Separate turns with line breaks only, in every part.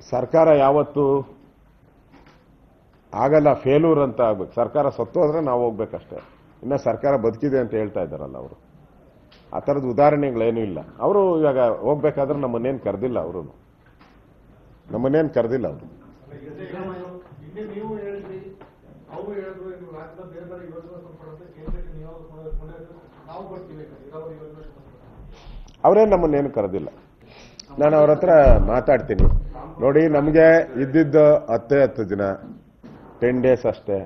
ಸರ್ಕಾರ ಯಾವತ್ತು ಆಗಲ್ಲ ಫೇಲೂರ್ ಅಂತ ಆಗ್ಬೇಕು ಸರ್ಕಾರ ಸತ್ತೋದ್ರೆ ನಾವು ಹೋಗ್ಬೇಕಷ್ಟೇ ಇನ್ನು ಸರ್ಕಾರ ಬದುಕಿದೆ ಅಂತ ಹೇಳ್ತಾ ಇದ್ದಾರಲ್ಲ ಅವರು ಆ ಥರದ ಉದಾಹರಣೆಗಳೇನೂ ಇಲ್ಲ ಅವರು ಇವಾಗ ಹೋಗ್ಬೇಕಾದ್ರೆ ನಮ್ಮನ್ನೇನು ಕರೆದಿಲ್ಲ ಅವರು ನಮ್ಮನ್ನೇನು ಕರೆದಿಲ್ಲ ಅವರು
ಹಿಂದೆ ನೀವು ಹೇಳಿದ್ರಿ ಅವರು ಹೇಳಿದ್ರು ಇನ್ನು ರಾಜ್ಯದ ಬೇರೆ ಬೇರೆ ಯೋಜನೆ ಸಂಪಡುತ್ತೆ ಕೇಂದ್ರಕ್ಕೆ ನೀವು ನಾವು ಬರ್ತೀವಿ ನೀರಾವರಿ ಯೋಜನೆ ಸಂಪರ್ಕ
ಅವರೇ ನಮ್ಮನ್ನೇನು ಕರೆದಿಲ್ಲ ನಾನು ಅವ್ರ ಹತ್ರ ಮಾತಾಡ್ತೀನಿ ನೋಡಿ ನಮಗೆ ಇದ್ದಿದ್ದು ಹತ್ತೇ ಹತ್ತು ದಿನ ಟೆನ್ ಡೇಸ್ ಅಷ್ಟೇ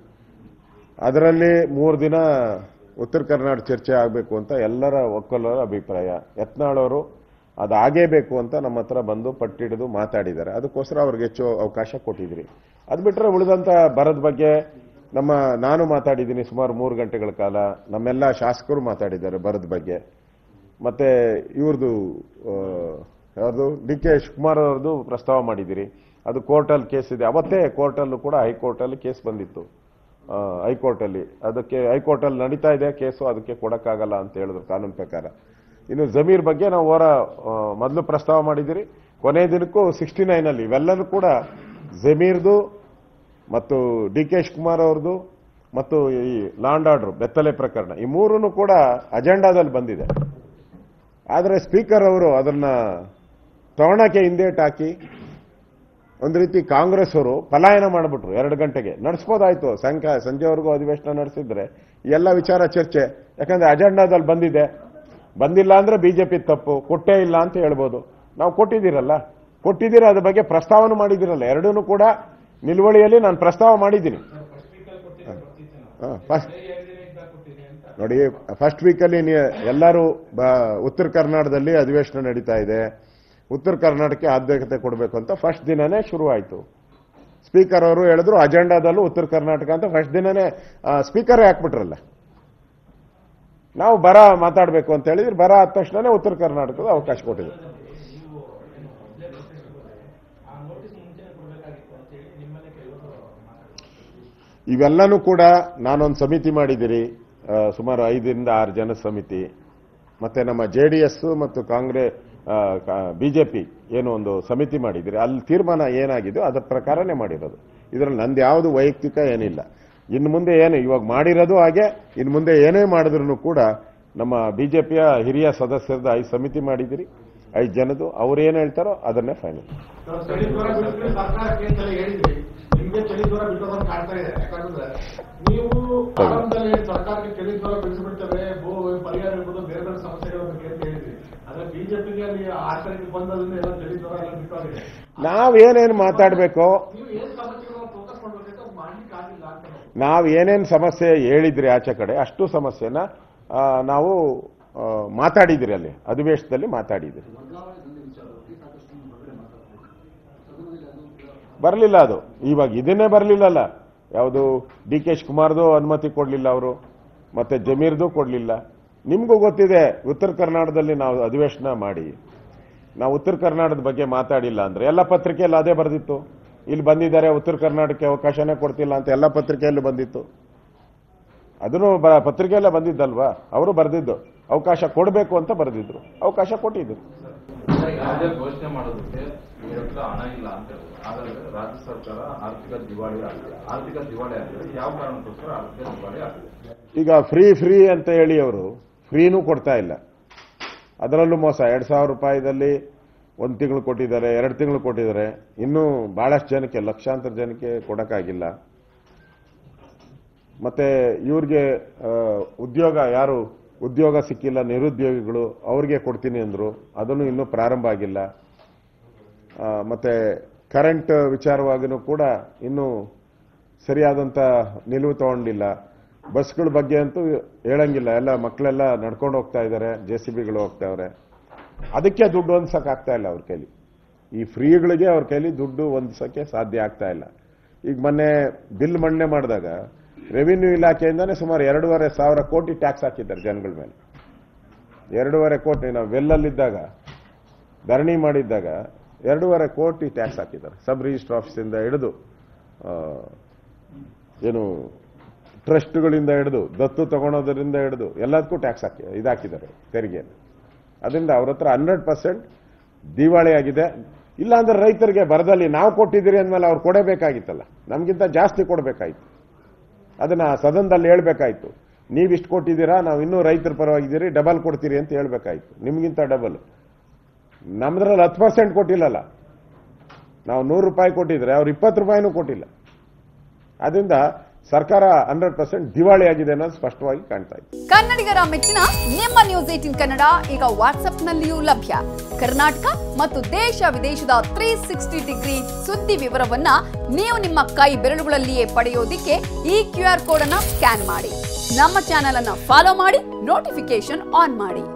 ಅದರಲ್ಲಿ ಮೂರು ದಿನ ಉತ್ತರ ಕರ್ನಾಟಕ ಚರ್ಚೆ ಆಗಬೇಕು ಅಂತ ಎಲ್ಲರ ಒಕ್ಕಲರ ಅಭಿಪ್ರಾಯ ಯತ್ನಾಳವರು ಅದು ಆಗೇಬೇಕು ಅಂತ ನಮ್ಮ ಹತ್ರ ಬಂದು ಪಟ್ಟಿಡಿದು ಮಾತಾಡಿದ್ದಾರೆ ಅದಕ್ಕೋಸ್ಕರ ಅವ್ರಿಗೆ ಹೆಚ್ಚು ಅವಕಾಶ ಕೊಟ್ಟಿದ್ರಿ ಅದು ಬಿಟ್ಟರೆ ಉಳಿದಂಥ ಬರದ ಬಗ್ಗೆ ನಮ್ಮ ನಾನು ಮಾತಾಡಿದ್ದೀನಿ ಸುಮಾರು ಮೂರು ಗಂಟೆಗಳ ಕಾಲ ನಮ್ಮೆಲ್ಲ ಶಾಸಕರು ಮಾತಾಡಿದ್ದಾರೆ ಬರದ ಬಗ್ಗೆ ಮತ್ತೆ ಇವ್ರದ್ದು ಯಾರ್ದು ಡಿ ಕೆ ಶಿವಕುಮಾರ್ ಅವ್ರದ್ದು ಪ್ರಸ್ತಾವ ಮಾಡಿದ್ದೀರಿ ಅದು ಕೋರ್ಟಲ್ಲಿ ಕೇಸ್ ಇದೆ ಅವತ್ತೇ ಕೋರ್ಟಲ್ಲೂ ಕೂಡ ಹೈಕೋರ್ಟಲ್ಲಿ ಕೇಸ್ ಬಂದಿತ್ತು ಆ, ಹೈಕೋರ್ಟಲ್ಲಿ ಅದಕ್ಕೆ ಹೈಕೋರ್ಟಲ್ಲಿ ನಡೀತಾ ಇದೆ ಕೇಸು ಅದಕ್ಕೆ ಕೊಡಕ್ಕಾಗಲ್ಲ ಅಂತ ಹೇಳಿದ್ರು ಕಾನೂನು ಪ್ರಕಾರ ಇನ್ನು ಜಮೀರ್ ಬಗ್ಗೆ ನಾವು ಹೊರ ಮೊದಲು ಪ್ರಸ್ತಾವ ಮಾಡಿದ್ದೀರಿ ಕೊನೆ ದಿನಕ್ಕೂ ಸಿಕ್ಸ್ಟಿ ನೈನಲ್ಲಿ ಇವೆಲ್ಲನೂ ಕೂಡ ಜಮೀರ್ದು ಮತ್ತು ಡಿ ಕೆ ಶಿವಕುಮಾರ್ ಅವ್ರದ್ದು ಮತ್ತು ಈ ಲಾಂಡ್ ಆರ್ಡರ್ ಬೆತ್ತಲೆ ಪ್ರಕರಣ ಈ ಮೂರೂ ಕೂಡ ಅಜೆಂಡಾದಲ್ಲಿ ಬಂದಿದೆ ಆದರೆ ಸ್ಪೀಕರ್ ಅವರು ಅದನ್ನ ತಗೊಳಕ್ಕೆ ಹಿಂದೇಟ್ ಹಾಕಿ ಒಂದು ರೀತಿ ಕಾಂಗ್ರೆಸ್ ಅವರು ಪಲಾಯನ ಮಾಡಿಬಿಟ್ರು ಎರಡು ಗಂಟೆಗೆ ನಡೆಸ್ಬೋದಾಯ್ತು ಸಂಖ್ಯಾ ಸಂಜೆವರೆಗೂ ಅಧಿವೇಶನ ನಡೆಸಿದ್ರೆ ಈ ಎಲ್ಲ ವಿಚಾರ ಚರ್ಚೆ ಯಾಕಂದ್ರೆ ಅಜೆಂಡಾದಲ್ಲಿ ಬಂದಿದೆ ಬಂದಿಲ್ಲ ಅಂದ್ರೆ ಬಿಜೆಪಿ ತಪ್ಪು ಕೊಟ್ಟೇ ಇಲ್ಲ ಅಂತ ಹೇಳ್ಬೋದು ನಾವು ಕೊಟ್ಟಿದ್ದೀರಲ್ಲ ಕೊಟ್ಟಿದ್ದೀರ ಅದ್ರ ಬಗ್ಗೆ ಪ್ರಸ್ತಾವನೆ ಮಾಡಿದ್ದೀರಲ್ಲ ಎರಡೂ ಕೂಡ ನಿಲುವಳಿಯಲ್ಲಿ ನಾನು ಪ್ರಸ್ತಾವ ಮಾಡಿದ್ದೀನಿ ಹಾ, ಫಸ್ಟ್ ನೋಡಿ ಫಸ್ಟ್ ವೀಕಲ್ಲಿ ಎಲ್ಲರೂ ಬ- ಉತ್ತರ ಕರ್ನಾಟಕದಲ್ಲಿ ಅಧಿವೇಶನ ನಡೀತಾ ಇದೆ ಉತ್ತರ ಕರ್ನಾಟಕಕ್ಕೆ ಆದ್ಯತೆ ಕೊಡಬೇಕು ಅಂತ ಫಸ್ಟ್ ದಿನನೇ ಶುರುವಾಯಿತು ಸ್ಪೀಕರ್ ಅವರು ಹೇಳಿದ್ರು ಅಜೆಂಡಾದಲ್ಲೂ ಉತ್ತರ ಕರ್ನಾಟಕ ಅಂತ ಫಸ್ಟ್ ದಿನನೇ ಸ್ಪೀಕರೇ ಹಾಕ್ಬಿಟ್ರಲ್ಲ ನಾವು ಬರ ಮಾತಾಡಬೇಕು ಅಂತ ಹೇಳಿದ್ರೆ ಬರ ಆದ ತಕ್ಷಣನೇ ಉತ್ತರ ಕರ್ನಾಟಕದ ಅವಕಾಶ ಕೊಟ್ಟಿದ್ರು
ಆ ನೋಟಿಸ್ ಮುಂಚೆನೆ ಕೊಡಬೇಕಾಗಿತ್ತು ಅಂತೇಳಿ ನಿಮ್ಮನ್ನೇ ಕೆಲವರು ಮಾತಾಡ್ತಾರೆ
ಇವೆಲ್ಲನೂ ಕೂಡ ನಾನೊಂದು ಸಮಿತಿ ಮಾಡಿದ್ದೀರಿ ಆ, ಸುಮಾರು ಐದರಿಂದ ಆರು ಜನ ಸಮಿತಿ ಮತ್ತೆ ನಮ್ಮ ಜೆ ಡಿ ಎಸ್ ಮತ್ತು ಕಾಂಗ್ರೆಸ್ ಬಿಜೆಪಿ ಏನೋ ಒಂದು ಸಮಿತಿ ಮಾಡಿದ್ದೀರಿ ಅಲ್ಲಿ ತೀರ್ಮಾನ ಏನಾಗಿದೆಯೋ ಅದರ ಪ್ರಕಾರನೇ ಮಾಡಿರೋದು ಇದರಲ್ಲಿ ನಂದು ಯಾವುದು ವೈಯಕ್ತಿಕ ಏನಿಲ್ಲ ಇನ್ನು ಮುಂದೆ ಏನು ಇವಾಗ ಮಾಡಿರೋದು ಹಾಗೆ ಇನ್ನು ಮುಂದೆ ಏನೇ ಮಾಡಿದ್ರು ಕೂಡ ನಮ್ಮ ಬಿಜೆಪಿಯ ಹಿರಿಯ ಸದಸ್ಯರದ ಐದು ಸಮಿತಿ ಮಾಡಿದ್ದೀರಿ ಐದು ಜನದು ಅವ್ರು ಏನು ಹೇಳ್ತಾರೋ ಅದನ್ನೇ ಫೈನಲ್
ಚಳಿ ಜ್ವರ ಬಿಟ್ಟು ಸರ್ಕಾರ ಕೇಂದ್ರ ಹೇಳಿದ್ರಿ ನಿಮ್ಗೆ ಚಳಿ ಜ್ವರ ಬಿಟ್ಟೋದಂತ ಕಾಣ್ತಾ ಇದೆ ಯಾಕಂದ್ರೆ ನೀವು ಆರಂಭದಲ್ಲಿ ಸರ್ಕಾರಕ್ಕೆ ಚಳಿ ಜ್ವರ ಬಿಡಿಸ್ಬಿಡ್ತೇವೆ ಭೂ ಪರಿಹಾರ ಇರ್ಬೋದು ಬೇರೆ ಬೇರೆ ಸಮಸ್ಯೆಗಳ ಬಗ್ಗೆ ಅಂತ ಹೇಳಿದ್ರಿ ಆದ್ರೆ ಬಿಜೆಪಿಗೆ ಅಲ್ಲಿ ಆಚರಣೆಗೆ ಬಂದದ್ರಿಂದ ಎಲ್ಲ ಚಳಿ ಜ್ವರ ಎಲ್ಲ ಬಿಟ್ಟೋಗಿದೆ
ನಾವೇನೇನು ಮಾತಾಡಬೇಕೋ
ನೀವು ಏನ್ ಸಮಸ್ಯೆಗಳನ್ನ ಫೋಕಸ್ ಮಾಡ್ಬೇಕಂತ ಅದು ಮಾಡ್ಲಿಕ್ಕೆ ಆಗಿಲ್ಲ ಅಂತ ನಾವು.
ನಾವು ಏನೇನು ಸಮಸ್ಯೆ ಹೇಳಿದ್ರಿ ಆಚೆ ಕಡೆ ಅಷ್ಟು ಸಮಸ್ಯೆನ ಆ, ನಾವು ಆ, ಮಾತಾಡಿದ್ರಿ ಅಲ್ಲಿ ಅಧಿವೇಶನದಲ್ಲಿ ಮಾತಾಡಿದ್ರಿ ಬರಲಿಲ್ಲ ಅದು ಇವಾಗ ಇದನ್ನೇ ಬರಲಿಲ್ಲಲ್ಲ ಯಾವುದು ಡಿ ಕೆ ಶಿವಕುಮಾರ್ದು ಅನುಮತಿ ಕೊಡಲಿಲ್ಲ ಅವರು ಮತ್ತೆ ಜಮೀರ್ದು ಕೊಡಲಿಲ್ಲ ನಿಮಗೂ ಗೊತ್ತಿದೆ ಉತ್ತರ ಕರ್ನಾಟಕದಲ್ಲಿ ನಾವು ಅಧಿವೇಶನ ಮಾಡಿ ನಾವು ಉತ್ತರ ಕರ್ನಾಟಕದ ಬಗ್ಗೆ ಮಾತಾಡಿಲ್ಲ ಅಂದ್ರೆ ಎಲ್ಲ ಪತ್ರಿಕೆಯಲ್ಲಿ ಅದೇ ಬರೆದಿತ್ತು ಇಲ್ಲಿ ಬಂದಿದ್ದಾರೆ ಉತ್ತರ ಕರ್ನಾಟಕಕ್ಕೆ ಅವಕಾಶನೇ ಕೊಡ್ತಿಲ್ಲ ಅಂತ ಎಲ್ಲ ಪತ್ರಿಕೆಯಲ್ಲೂ ಬಂದಿತ್ತು ಅದನ್ನು ಬ- ಪತ್ರಿಕೆಯಲ್ಲೇ ಬಂದಿದ್ದಲ್ವಾ ಅವರು ಬರೆದಿದ್ದು ಅವಕಾಶ ಕೊಡಬೇಕು ಅಂತ ಬರೆದಿದ್ರು ಅವಕಾಶ ಕೊಟ್ಟಿದ್ರು
ಯಾವುದೇ ಘೋಷಣೆ ಮಾಡೋದಕ್ಕೆ ಇವ್ರ ಹತ್ರ ಹಣ ಇಲ್ಲ ಅಂತ ಹೇಳಿದ್ರು ಹಾಗಾದ್ರೆ ರಾಜ್ಯ ಸರ್ಕಾರ ಆರ್ಥಿಕ ದಿವಾಳಿ ಆಗಿದೆ ಆರ್ಥಿಕ ದಿವಾಳಿ ಆಗಿದೆ ಯಾವ ಕಾರಣಕ್ಕೋಸ್ಕರ ಆರ್ಥಿಕ ದಿವಾಳಿ ಆಗಿದೆ
ಈಗ ಫ್ರೀ ಫ್ರೀ ಅಂತ ಹೇಳಿ ಅವರು ಫ್ರೀನೂ ಕೊಡ್ತಾ ಇಲ್ಲ ಅದರಲ್ಲೂ ಮೋಸ ಎರಡ್ ಸಾವಿರ ರೂಪಾಯಿದಲ್ಲಿ ಒಂದು ತಿಂಗಳು ಕೊಟ್ಟಿದ್ದಾರೆ ಎರಡು ತಿಂಗಳು ಕೊಟ್ಟಿದ್ದಾರೆ ಇನ್ನೂ ಬಹಳಷ್ಟು ಜನಕ್ಕೆ ಲಕ್ಷಾಂತರ ಜನಕ್ಕೆ ಕೊಡಕ್ಕಾಗಿಲ್ಲ ಮತ್ತೆ ಇವ್ರಿಗೆ ಆ, ಉದ್ಯೋಗ ಯಾರು ಉದ್ಯೋಗ ಸಿಕ್ಕಿಲ್ಲ ನಿರುದ್ಯೋಗಿಗಳು ಅವ್ರಿಗೆ ಕೊಡ್ತೀನಿ ಅಂದ್ರು ಅದನ್ನು ಇನ್ನೂ ಪ್ರಾರಂಭ ಆಗಿಲ್ಲ ಆ, ಮತ್ತೆ ಕರೆಂಟ್ ವಿಚಾರವಾಗಿನೂ ಕೂಡ ಇನ್ನೂ ಸರಿಯಾದಂಥ ನಿಲುವು ತಗೊಂಡಿಲ್ಲ ಬಸ್ಗಳ ಬಗ್ಗೆ ಅಂತೂ ಹೇಳಂಗಿಲ್ಲ ಎಲ್ಲ ಮಕ್ಕಳೆಲ್ಲ ನಡ್ಕೊಂಡು ಹೋಗ್ತಾ ಇದ್ದಾರೆ ಜೆ ಸಿ ಬಿಗಳು ಹೋಗ್ತಾವ್ರೆ ಅದಕ್ಕೆ ದುಡ್ಡು ಹೊಂದ್ಸಕ್ ಆಗ್ತಾ ಇಲ್ಲ ಅವ್ರ ಕೈಲಿ ಈ ಫ್ರೀಗಳಿಗೆ ಅವ್ರ ಕೈಲಿ ದುಡ್ಡು ಹೊಂದ್ಸಕ್ಕೆ ಸಾಧ್ಯ ಆಗ್ತಾ ಇಲ್ಲ ಈಗ ಮೊನ್ನೆ ಬಿಲ್ ಮಂಡನೆ ಮಾಡಿದಾಗ ರೆವಿನ್ಯೂ ಇಲಾಖೆಯಿಂದಾನೇ ಸುಮಾರು ಎರಡೂವರೆ ಸಾವಿರ ಕೋಟಿ ಟ್ಯಾಕ್ಸ್ ಹಾಕಿದ್ದಾರೆ ಜನಗಳ ಮೇಲೆ ಎರಡೂವರೆ ಕೋಟಿ ನಾವು ವೆಲ್ಲಲ್ಲಿದ್ದಾಗ ಧರಣಿ ಮಾಡಿದ್ದಾಗ ಎರಡೂವರೆ ಕೋಟಿ ಟ್ಯಾಕ್ಸ್ ಹಾಕಿದ್ದಾರೆ ಸಬ್ ರಿಜಿಸ್ಟರ್ ಆಫೀಸಿಂದ ಹಿಡಿದು ಆ, ಏನು ಟ್ರಸ್ಟ್ಗಳಿಂದ ಹಿಡಿದು ದತ್ತು ತಗೊಳೋದರಿಂದ ಹಿಡಿದು ಎಲ್ಲದಕ್ಕೂ ಟ್ಯಾಕ್ಸ್ ಹಾಕಿ ಇದಾಕಿದ್ದಾರೆ ತೆರಿಗೆ ಅದರಿಂದ ಅವ್ರ ಹತ್ರ ಹಂಡ್ರೆಡ್ ಪರ್ಸೆಂಟ್ ದಿವಾಳಿ ಆಗಿದೆ ಇಲ್ಲ ಅಂದ್ರೆ ರೈತರಿಗೆ ಬರದಲ್ಲಿ ನಾವು ಕೊಟ್ಟಿದ್ದೀರಿ ಅಂದಮೇಲೆ ಅವ್ರು ಕೊಡಬೇಕಾಗಿತ್ತಲ್ಲ ನಮಗಿಂತ ಜಾಸ್ತಿ ಕೊಡಬೇಕಾಯ್ತು ಅದನ್ನ ಸದನದಲ್ಲಿ ಹೇಳ್ಬೇಕಾಯ್ತು ನೀವಿಷ್ಟು ಕೊಟ್ಟಿದ್ದೀರಾ ನಾವು ಇನ್ನೂ ರೈತರ ಪರವಾಗಿದ್ದೀರಿ ಡಬಲ್ ಕೊಡ್ತೀರಿ ಅಂತ ಹೇಳ್ಬೇಕಾಯ್ತು ನಿಮ್ಗಿಂತ ಡಬಲ್ ನಮ್ದ್ರಲ್ಲಿ ಹತ್ತು ಪರ್ಸೆಂಟ್ ಕೊಟ್ಟಿಲ್ಲಲ್ಲ ನಾವು ನೂರು ರೂಪಾಯಿ ಕೊಟ್ಟಿದ್ರೆ ಅವ್ರು ಇಪ್ಪತ್ತು ರೂಪಾಯಿನೂ ಕೊಟ್ಟಿಲ್ಲ ಅದರಿಂದ ಸರ್ಕಾರ ಹಂಡ್ರೆಡ್ ಪರ್ಸೆಂಟ್ ದಿವಾಳಿ ಆಗಿದೆ ಅನ್ನೋದು ಸ್ಪಷ್ಟವಾಗಿ ಕಾಣ್ತಾ ಇದೆ
ಕನ್ನಡಿಗರ ಮೆಚ್ಚಿನ ನಿಮ್ಮ ನ್ಯೂಸ್ ಏಟಿನ್ ಕನ್ನಡ ಈಗ ವಾಟ್ಸ್ಆಪ್ನಲ್ಲಿಯೂ ಲಭ್ಯ ಕರ್ನಾಟಕ ಮತ್ತು ದೇಶ ವಿದೇಶದ ತ್ರೀ ಸಿಕ್ಸ್ಟಿ ಡಿಗ್ರಿ ಸುದ್ದಿ ವಿವರವನ್ನ ನೀವು ನಿಮ್ಮ ಕೈ ಬೆರಳುಗಳಲ್ಲಿಯೇ ಪಡೆಯೋದಿಕ್ಕೆ ಈ ಕ್ಯೂ ಆರ್ ಕೋಡ್ ಅನ್ನ ಸ್ಕ್ಯಾನ್ ಮಾಡಿ ನಮ್ಮ ಚಾನೆಲ್ ಅನ್ನ ಫಾಲೋ ಮಾಡಿ ನೋಟಿಫಿಕೇಶನ್ ಆನ್ ಮಾಡಿ